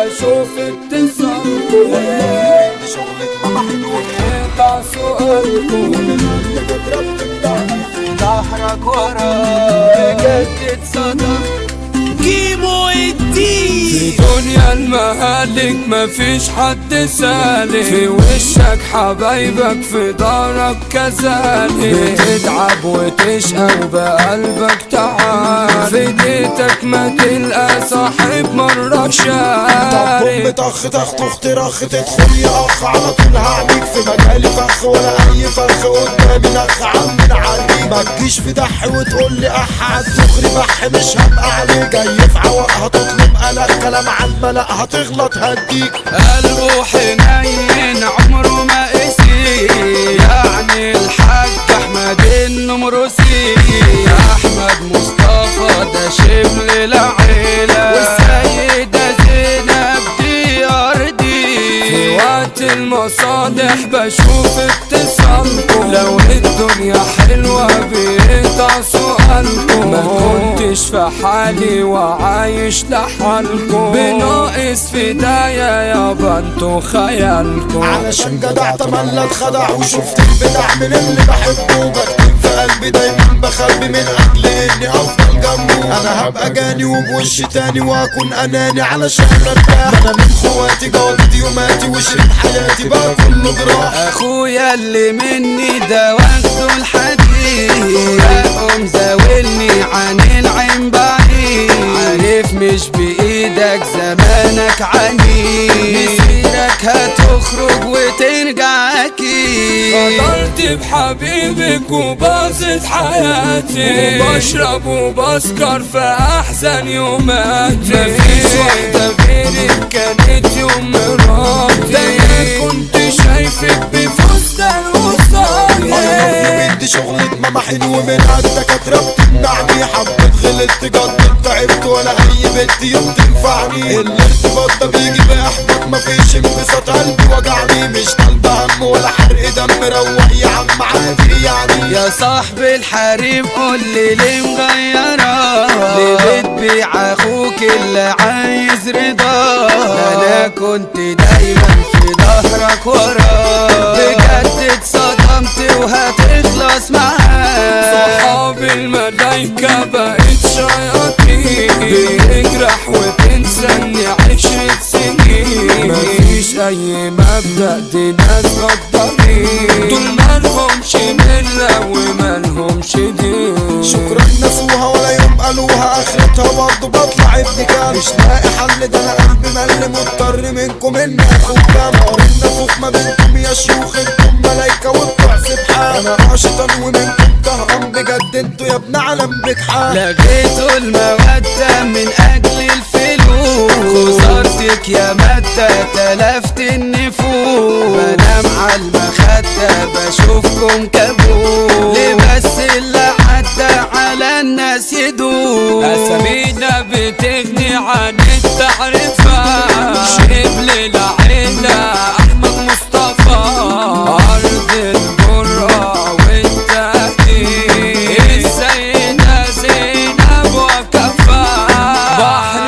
بشوف اتصالكم قطع سؤالكم ظهرك وراك بجد اتصدمت كيمو في الدين دنيا المهالك مفيش حد سالك في وشك حبايبك في دارك كذلك بتتعب وتشقى وبقلبك تعال في بيتك ما تلقى صاحب مرة طب شارك طخ طخ تخ ترخ تدخل يا اخ على طول هعميك في مجالي فخ ولا اي فخ قدامي نخ عم نعليك ما تجيش في دح وتقول لي اح هتخري بح مش هبقى عليك جاي في عوق هتطلب قلق كلام على الملأ هتغلط هديك قلبه حنين عمره ما قسي يعني الحاج احمد النمرسي احمد مصطفى ده شبل العيلة والسيدة زينب دي ارضي في وقت المصالح بشوف اتصالكم لو الدنيا حلوة بيقطع سؤالكم ما كنتش في حالي وعايش لحالكم بناقص في دايا يابا انتوا خيالكم علشان جدع تملى اتخدع وشفت البدع من اللي بحبه بكتب في قلبي دايما بخبي من اجل اني افضل جنبه انا هبقى جاني وبوش تاني واكون اناني علشان ارتاح انا من خواتي جودت يوماتي وشريط حياتي بقى كله جراح اخويا اللي مني ده واخده الحديد يقوم زاولني عن العين بعيد عارف مش بايدك زمانك عنيد مسيرك هتخرج وترجع اكيد فضلت بحبيبك وباظت حياتي وبشرب وبسكر في احزن يوماتي مفيش واحدة غيرك كانت يوم مراتي ده انا كنت شايفك بفستان وصايا انا بدي شغلة ماما حلو من الدكاترة بتمنعني حبيت غلطت جد تعبت ولا اي بنت يوم تنفعني الارتباط ده بيجي باحباط مفيش انبساط قلبي وجعني مش طالبة هم ولا حرق دم روق يا عم عادي يعني يا صاحب الحريم قول لي ليه مغيرة ليه بتبيع اخوك اللي عايز رضا انا كنت دايما في ظهرك ورا بجد اتصدمت وهتخلص معاك صحاب الملايكة بقت شياطين بتجرح وتنساني عشرة سنين مفيش اي مبدأ دي ناس غدارين دول مالهمش ملة ومالهمش دين شكرا نسوها ولا يوم قالوها اخرتها برضه بطلع ابن كام مش لاقي حل ده انا قلبي مل مضطر منكم ان اخوك نار النفوخ ما بينكم يا شيوخ انتم ملايكة وبتوع سبحان انا اشطن ومنكم طهقان بجد انتوا يا ابن علم بجحان لقيتوا المودة من أجل الفلوس خسرتك يا مادة تلفت النفوس بنام على المخدة بشوفكم كابوس ليه بس اللي عدى على الناس يدوس أسامينا بتغني عن التعرفة شبل العيلة أحمد مصطفى أرض الجرأة والتأكيد السيدة زينب وكفى بحر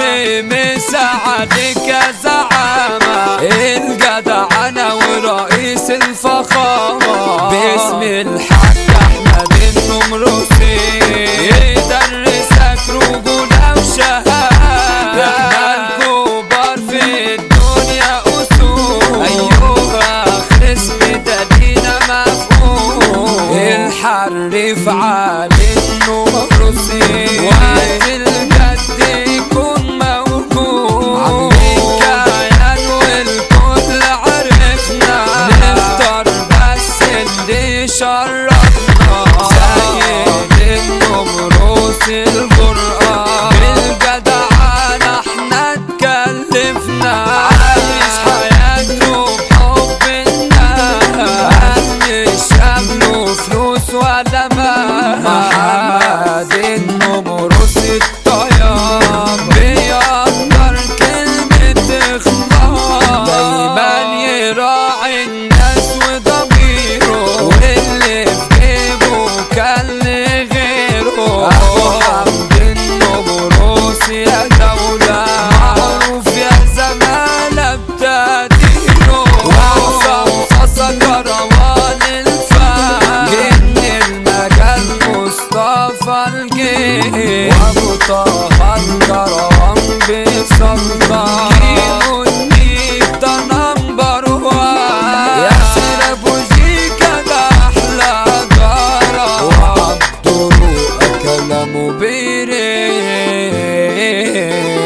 مساعدك يا زعامة الجدعنة ورئيس الفخامة باسم الحاج أحمد النمرسي يدرسك رجولة وشهامة احنا الكبار في الدنيا أسود أيوة غيرك